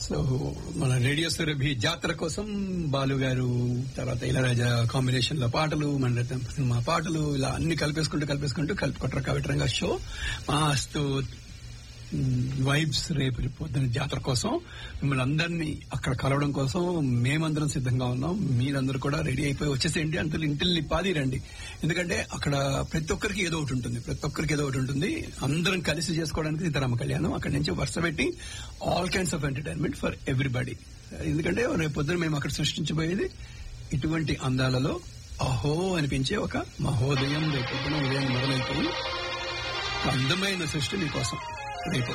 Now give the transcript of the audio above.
so మన radio Surabhi జాతర కోసం బాలు గారు తర్వాత ఇళరాజా కాంబినేషన్ లో పాటలు మన సినిమా పాటలు ఇలా అన్ని కలిపేసుకుంటూ కలిపేసుకుంటూ కలిపి కొట్ర కవిటరంగా షో మాస్తూ వైబ్స్ రేపు పొద్దున జాతర కోసం మిమ్మల్ని అందరినీ అక్కడ కలవడం కోసం మేమందరం సిద్ధంగా ఉన్నాం మీరందరూ కూడా రెడీ అయిపోయి వచ్చేసేయండి అంత ఇంటిల్ని పాది రండి ఎందుకంటే అక్కడ ప్రతి ఒక్కరికి ఏదో ఒకటి ఉంటుంది ప్రతి ఒక్కరికి ఏదో ఒకటి ఉంటుంది అందరం కలిసి చేసుకోవడానికి సీతారామ కళ్యాణం అక్కడి నుంచి వరుస పెట్టి all kinds of entertainment for everybody ఎందుకంటే రేపు పొద్దున మేము అక్కడ సృష్టించబోయేది ఇటువంటి అందాలలో అహో అనిపించే ఒక మహోదయం రేపు పొద్దున ఉదయం మొదలైపోయి ఒక అందమైన సృష్టి మీకోసం రేపు